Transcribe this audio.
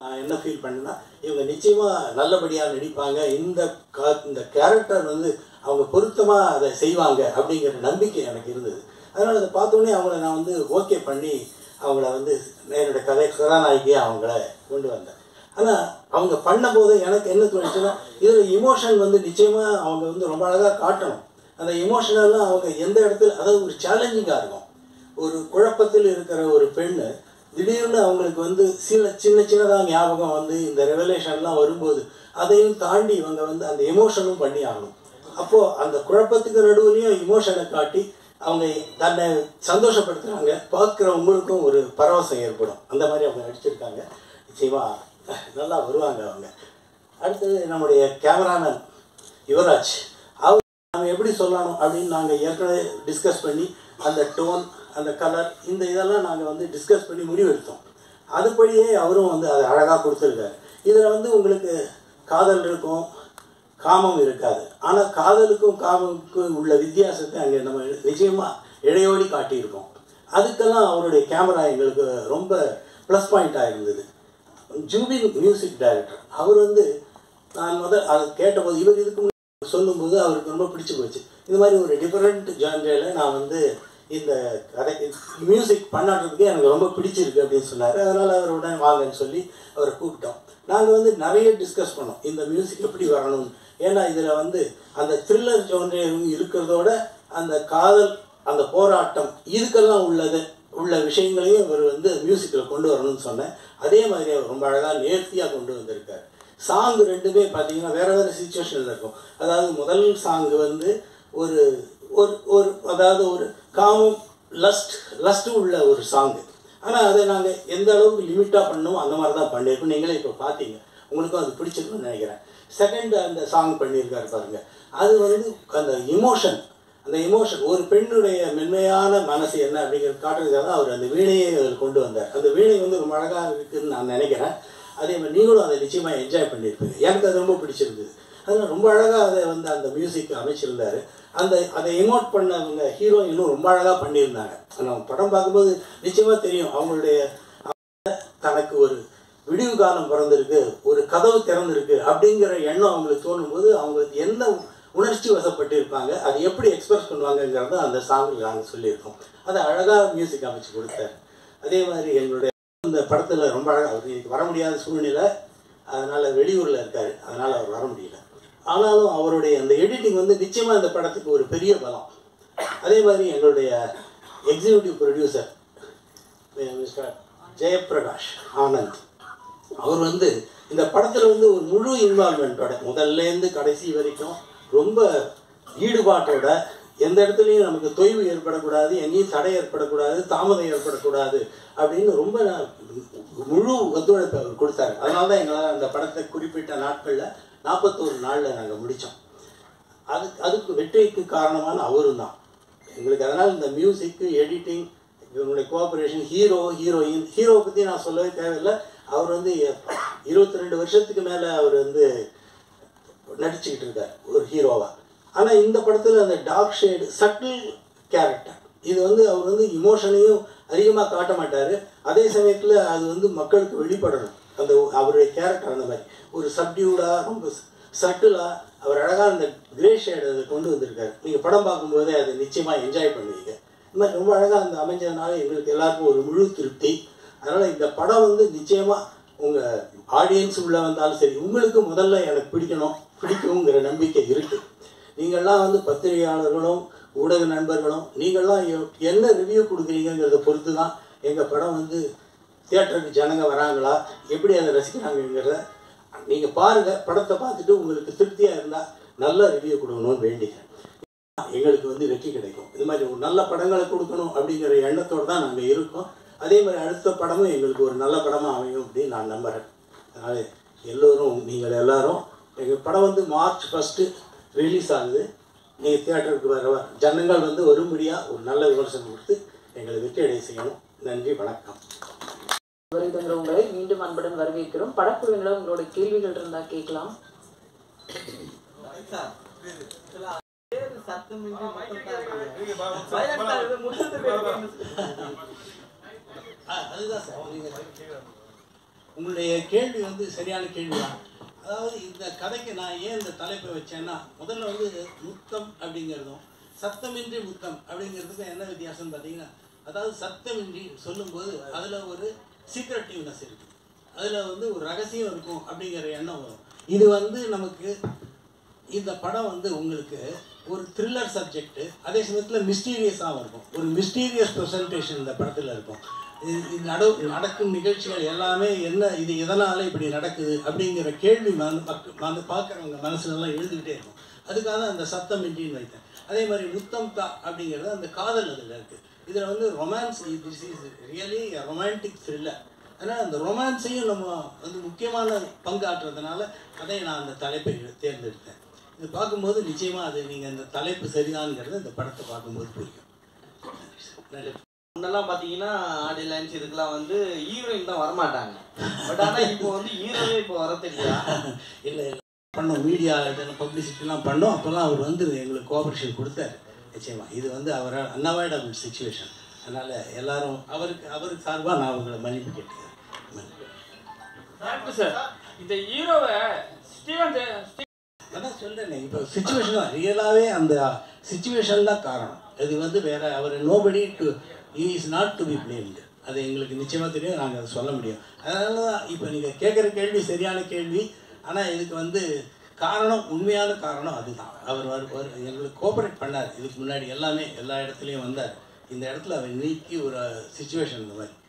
நான் என்ன ஃபீல் பண்ணேன்னா இவங்க நிச்சயமாக நல்லபடியாக நடிப்பாங்க இந்த கா இந்த கேரக்டர் வந்து அவங்க பொருத்தமாக அதை செய்வாங்க அப்படிங்கிற நம்பிக்கை எனக்கு இருந்தது அதனால் அதை பார்த்தோன்னே அவங்கள நான் வந்து ஓகே பண்ணி அவங்கள வந்து என்னோட கதை கதாநாயகியாக அவங்கள கொண்டு வந்தேன் ஆனால் அவங்க பண்ணும்போது எனக்கு என்ன தோணுச்சுன்னா இதில் இமோஷன் வந்து நிச்சயமாக அவங்க வந்து ரொம்ப அழகாக காட்டணும் அந்த இமோஷனெல்லாம் அவங்க எந்த இடத்துல அதாவது ஒரு சேலஞ்சிங்காக இருக்கும் ஒரு குழப்பத்தில் இருக்கிற ஒரு பெண்ணு திடீர்னு அவங்களுக்கு வந்து சில சின்ன சின்னதாக ஞாபகம் வந்து இந்த ரெவலேஷன்லாம் வரும்போது அதையும் தாண்டி இவங்க வந்து அந்த எமோஷனும் பண்ணி ஆகணும் அப்போது அந்த குழப்பத்துக்கு நடுவுலையும் இமோஷனை காட்டி அவங்க தன்னை சந்தோஷப்படுத்துகிறாங்க பார்க்குறவங்களுக்கும் ஒரு பரவசம் ஏற்படும் அந்த மாதிரி அவங்க நடிச்சிருக்காங்க நிச்சயமாக நல்லா வருவாங்க அவங்க அடுத்தது நம்முடைய கேமராமேன் யுவராஜ் அவர் நம்ம எப்படி சொல்லணும் அப்படின்னு நாங்கள் ஏற்கனவே டிஸ்கஸ் பண்ணி அந்த டோன் அந்த கலர் இந்த இதெல்லாம் நாங்கள் வந்து டிஸ்கஸ் பண்ணி முடிவெடுத்தோம் அதுபடியே அவரும் வந்து அதை அழகாக கொடுத்துருக்காரு இதில் வந்து உங்களுக்கு காதல் இருக்கும் காமம் இருக்காது ஆனால் காதலுக்கும் காமமுக்கும் உள்ள வித்தியாசத்தை அங்கே நம்ம நிச்சயமாக இடையோடி காட்டியிருக்கோம் அதுக்கெல்லாம் அவருடைய கேமரா எங்களுக்கு ரொம்ப ப்ளஸ் பாயிண்ட்டாக இருந்தது ஜூபின் மியூசிக் டைரக்டர் அவர் வந்து நான் முதல் அதை கேட்டபோது இவர் இதுக்கு முன்னாடி சொல்லும்போது அவருக்கு ரொம்ப பிடிச்சி போச்சு இந்த மாதிரி ஒரு டிஃப்ரெண்ட் ஜான்ரியில் நான் வந்து இந்த கதை மியூசிக் பண்ணாடுறதுக்கு எனக்கு ரொம்ப பிடிச்சிருக்கு அப்படின்னு சொன்னார் அதனால் அவர் உடனே வாங்கன்னு சொல்லி அவரை கூப்பிட்டோம் நாங்கள் வந்து நிறைய டிஸ்கஸ் பண்ணோம் இந்த மியூசிக் எப்படி வரணும்னு ஏன்னா இதில் வந்து அந்த த்ரில்லர் ஜோன்ரே இருக்கிறதோட அந்த காதல் அந்த போராட்டம் இதுக்கெல்லாம் உள்ளது உள்ள விஷயங்களையும் இவர் வந்து மியூசிக்கில் கொண்டு வரணும்னு சொன்னேன் அதே மாதிரி அவர் ரொம்ப அழகாக நேர்த்தியாக கொண்டு வந்திருக்கார் சாங் ரெண்டுமே பார்த்தீங்கன்னா வேற வேற சுச்சுவேஷனில் இருக்கும் அதாவது முதல் சாங் வந்து ஒரு ஒரு ஒரு அதாவது ஒரு காமம் லஸ்ட் லஸ்ட் உள்ள ஒரு சாங்கு ஆனால் அதை நாங்கள் எந்த அளவுக்கு லிமிட்டாக பண்ணோமோ அந்த மாதிரி தான் பண்ணியிருக்கோம் நீங்களே இப்போ பார்த்தீங்க உங்களுக்கும் அது பிடிச்சிருக்குன்னு நினைக்கிறேன் செகண்ட் அந்த சாங் பண்ணியிருக்காரு பாருங்க அது வந்து அந்த இமோஷன் அந்த இமோஷன் ஒரு பெண்ணுடைய மென்மையான மனசு என்ன அப்படிங்கிறது காட்டுறதுக்காக தான் அவர் அந்த வீணையை அதில் கொண்டு வந்தார் அந்த வீணை வந்து ரொம்ப அழகாக இருக்குதுன்னு நான் நினைக்கிறேன் அதே மாதிரி நீங்களும் அதை நிச்சயமாக என்ஜாய் பண்ணியிருப்பீங்க எனக்கு அது ரொம்ப பிடிச்சிருந்தது அதனால் ரொம்ப அழகாக அதை வந்து அந்த மியூசிக் அமைச்சிருந்தாரு அந்த அதை எமோட் பண்ணவங்க ஹீரோயினும் ரொம்ப அழகாக பண்ணியிருந்தாங்க நம்ம படம் பார்க்கும்போது நிச்சயமாக தெரியும் அவங்களுடைய தனக்கு ஒரு விடிவு காலம் பிறந்திருக்கு ஒரு கதவு திறந்திருக்கு அப்படிங்கிற எண்ணம் அவங்களுக்கு தோணும்போது அவங்களுக்கு என்ன உணர்ச்சி வசப்பட்டு இருப்பாங்க அதை எப்படி எக்ஸ்பிரஸ் பண்ணுவாங்கங்கிறத அந்த சாங்கில் நாங்கள் சொல்லியிருக்கோம் அதை அழகாக மியூசிக் அமைச்சு கொடுத்தாரு அதே மாதிரி எங்களுடைய இந்த படத்தில் ரொம்ப அழகாக அவர் இன்னைக்கு வர முடியாத சூழ்நிலை அதனால் வெளியூரில் இருக்கார் அதனால் அவர் வர முடியல ஆனாலும் அவருடைய அந்த எடிட்டிங் வந்து நிச்சயமாக இந்த படத்துக்கு ஒரு பெரிய பலம் அதே மாதிரி எங்களுடைய executive producer mister Jayaprakash Anand அவர் வந்து இந்த படத்தில் வந்து ஒரு முழு இன்வால்மெண்ட்டோட முதல்லேருந்து கடைசி வரைக்கும் ரொம்ப ஈடுபாட்டோட எந்த இடத்துலையும் நமக்கு தொய்வு ஏற்படக்கூடாது எங்கேயும் தடை ஏற்படக்கூடாது தாமதம் ஏற்படக்கூடாது அப்படின்னு ரொம்ப முழு ஒத்துழைப்பு அவர் கொடுத்தாரு அதனால தான் எங்களால் அந்த படத்தை குறிப்பிட்ட நாட்களில் நாற்பத்தோரு நாளில் நாங்கள் முடித்தோம் அது அதுக்கு வெற்றிக்கு காரணமான அவரும் தான் எங்களுக்கு அதனால் இந்த மியூசிக்கு எடிட்டிங் இவங்களுடைய கோஆப்ரேஷன் ஹீரோ ஹீரோயின் ஹீரோவை பற்றி நான் சொல்லவே தேவையில்லை அவர் வந்து இருபத்தி ரெண்டு வருஷத்துக்கு மேலே அவர் வந்து நடிச்சுக்கிட்டு இருக்கார் ஒரு ஹீரோவாக ஆனால் இந்த படத்தில் அந்த டார்க் ஷேடு சட்டில் கேரக்டர் இது வந்து அவர் வந்து இமோஷனையும் அதிகமாக காட்ட மாட்டார் அதே சமயத்தில் அது வந்து மக்களுக்கு வெளிப்படணும் அந்த அவருடைய கேரக்டர் அந்த மாதிரி ஒரு சப்டியூடாக ரொம்ப சட்டிலாக அவர் அழகாக அந்த கிரே ஷேடு அதை கொண்டு வந்திருக்காரு நீங்கள் படம் பார்க்கும்போதே அதை நிச்சயமாக என்ஜாய் பண்ணுவீங்க இந்த மாதிரி ரொம்ப அழகாக அந்த அமைஞ்சதுனால எங்களுக்கு எல்லாருக்கும் ஒரு முழு திருப்தி அதனால் இந்த படம் வந்து நிச்சயமாக உங்கள் ஆடியன்ஸ் உள்ளே வந்தாலும் சரி உங்களுக்கு முதல்ல எனக்கு பிடிக்கணும் பிடிக்குங்கிற நம்பிக்கை இருக்குது நீங்கள்லாம் வந்து பத்திரிகையாளர்களும் ஊடக நண்பர்களும் நீங்கள்லாம் என்ன ரிவ்யூ கொடுக்குறீங்கிறத பொறுத்து தான் எங்கள் படம் வந்து தியேட்டருக்கு ஜனங்க வராங்களா எப்படி அதை ரசிக்கிறாங்கங்கிறத நீங்கள் பாருங்கள் படத்தை பார்த்துட்டு உங்களுக்கு திருப்தியாக இருந்தால் நல்ல ரிவ்யூ கொடுக்கணும்னு வேண்டிக்கிறேன் எங்களுக்கு வந்து வெற்றி கிடைக்கும் இது மாதிரி ஒரு நல்ல படங்களை கொடுக்கணும் அப்படிங்கிற எண்ணத்தோடு தான் நாங்கள் இருக்கோம் அதே மாதிரி அடுத்த படமும் எங்களுக்கு ஒரு நல்ல படமாக அமையும் அப்படின்னு நான் நம்புகிறேன் அதனால் எல்லோரும் நீங்கள் எல்லாரும் எங்கள் படம் வந்து மார்ச் ஃபஸ்ட்டு ரிலீஸ் ஆகுது நீங்கள் தியேட்டருக்கு வர ஜனங்கள் வந்து வரும்படியாக ஒரு நல்ல விமர்சனம் கொடுத்து எங்களை வெற்றி அடைய செய்யணும் நன்றி வணக்கம் வருகின்ற உங்களை மீண்டும் அன்புடன் வரவேற்கிறோம் படக்குழுவினர் உங்களோட கேள்விகள் இருந்தா கேட்கலாம் அதுதான் சார் உங்களுடைய கேள்வி வந்து சரியான கேள்வி தான் அதாவது இந்த கதைக்கு நான் ஏன் இந்த தலைப்பை வச்சேன்னா முதல்ல வந்து முத்தம் அப்படிங்கிறதும் சத்தமின்றி முத்தம் அப்படிங்கிறதுக்கும் என்ன வித்தியாசம்னு பார்த்தீங்கன்னா அதாவது சத்தமின்றி சொல்லும்போது அதில் ஒரு சீக்ரெட்டிவ்னஸ் இருக்குது அதில் வந்து ஒரு ரகசியம் இருக்கும் அப்படிங்கிற எண்ணம் வரும் இது வந்து நமக்கு இந்த படம் வந்து உங்களுக்கு ஒரு த்ரில்லர் சப்ஜெக்ட் அதே சமயத்தில் மிஸ்டீரியஸாகவும் இருக்கும் ஒரு மிஸ்டீரியஸ் ப்ரெசன்டேஷன் இந்த படத்தில் இருக்கும் இது இது நடு நடக்கும் நிகழ்ச்சிகள் எல்லாமே என்ன இது எதனால் இப்படி நடக்குது அப்படிங்கிற கேள்வி மன மக்க- வந்து பார்க்குறவங்க மனசுலலாம் எழுதிக்கிட்டே இருக்கும் அதுக்காக தான் அந்த சத்தம் இன்றின்னு வைத்தேன் அதே மாதிரி முத்தம் தா அப்படிங்கிறது அந்த காதல் அதில் இருக்குது இதில் வந்து romance this is really romantic thriller அதனால் அந்த ரொமான்ஸையும் நம்ம வந்து முக்கியமான பங்காற்றுறதுனால அதை நான் அந்த தலைப்பை தேர்ந்தெடுத்தேன் இது பார்க்கும்போது நிச்சயமாக அது நீங்கள் அந்த தலைப்பு சரிதான்ங்கிறது இந்த படத்தை பார்க்கும்போது புரியும் நன்றி. முன்னெல்லாம் பாத்தீங்கன்னா ஆடி லைன்ஸ் இதுக்கெல்லாம் வந்து ஹீரோயின் தான் வரமாட்டாங்க பட் ஆனா இப்போ வந்து ஹீரோவே இப்போ வர தெரியா இல்லை இல்லை பண்ணோம் மீடியா இதெல்லாம் பப்ளிசிட்டிலாம் பண்ணோம் அப்போல்லாம் அவர் வந்து எங்களுக்கு கோஆப்ரேஷன் கொடுத்தாரு நிச்சயமா இது வந்து அவர் அன்அவாய்டபிள் சுச்சுவேஷன் அதனால் எல்லாரும் அவருக்கு அவருக்கு சார்பாக நான் உங்களை மன்னிப்பு கேட்டுக்கிறேன் மன்னிப்பு. டாக்டர் சார் இந்த ஹீரோவை ஸ்டீவன் தே- ஸ்டீ- அதான் சொல்றேனே இப்போ சுச்சுவேஷன் தான் ரியலாகவே அந்த சுச்சுவேஷன் தான் காரணம் இது வந்து வேற அவர் nobody to is not to be blamed அது எங்களுக்கு நிச்சயமாக தெரியும் நாங்கள் அதை சொல்ல முடியும் அதனால தான் இப்போ நீங்கள் கேட்குற கேள்வி சரியான கேள்வி ஆனால் இதுக்கு வந்து காரணம் உண்மையான காரணம் அதுதான் அவர் வரு வரு- எங்களுக்கு கோஆப்ரேட் பண்ணார் இதுக்கு முன்னாடி எல்லாமே எல்லா இடத்துலையும் வந்தார் இந்த இடத்துல அவர் நீக்கி ஒரு சுச்சுவேஷன் இந்த மாதிரி